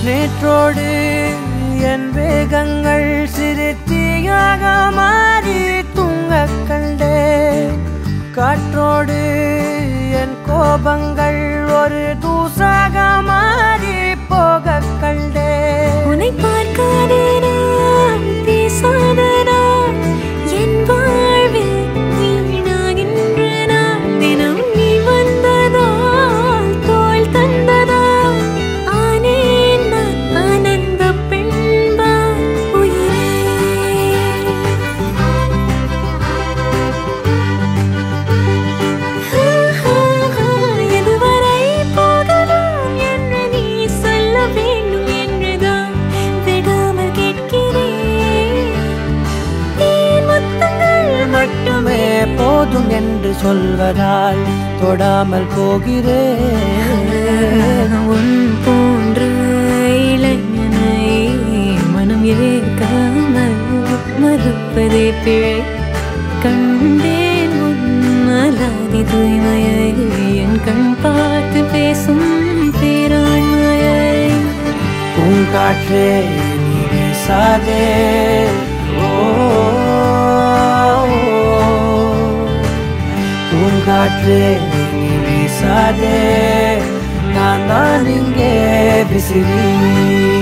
நேற்றோடு என் வேகங்கள் சிறுத்தியாக மாறி தூங்க கண்டேன் காற்றோடு என் கோபங்கள் ஒரு தூசாக மாறி போக கண்டேன் உன்னை பார்க்காத நான், பேசாத நான், என் வாழ்வில் வீணாகின்ற நான். தினம் நீ வந்ததால், தோள் தந்ததால், ஆனேன் நான் ஆனந்தப் பெண்பாய் உயிரே. எதுவரை போகலாம் என்று நீ சொல்ல வேண்டும் என்றுதான் விடாமல் கேட்கிறேன் தேன் முத்தங்கள் மட்டுமே போதும் என்று சொல்வதால் தொடாமல் போகிறேன் உன் போன்ற இளைஞனை மனம் ஏற்காமல் மறுப்பதே பிழை கண்டேன் உன் அலாதி தூய்மையை என் கண் பார்த்து பேசும் பேராண்மையை பூங்காற்றே நீ வீசாதே ஓ பூங்காற்றே நீ வீசாதே நான் தான் இங்கே விசிறி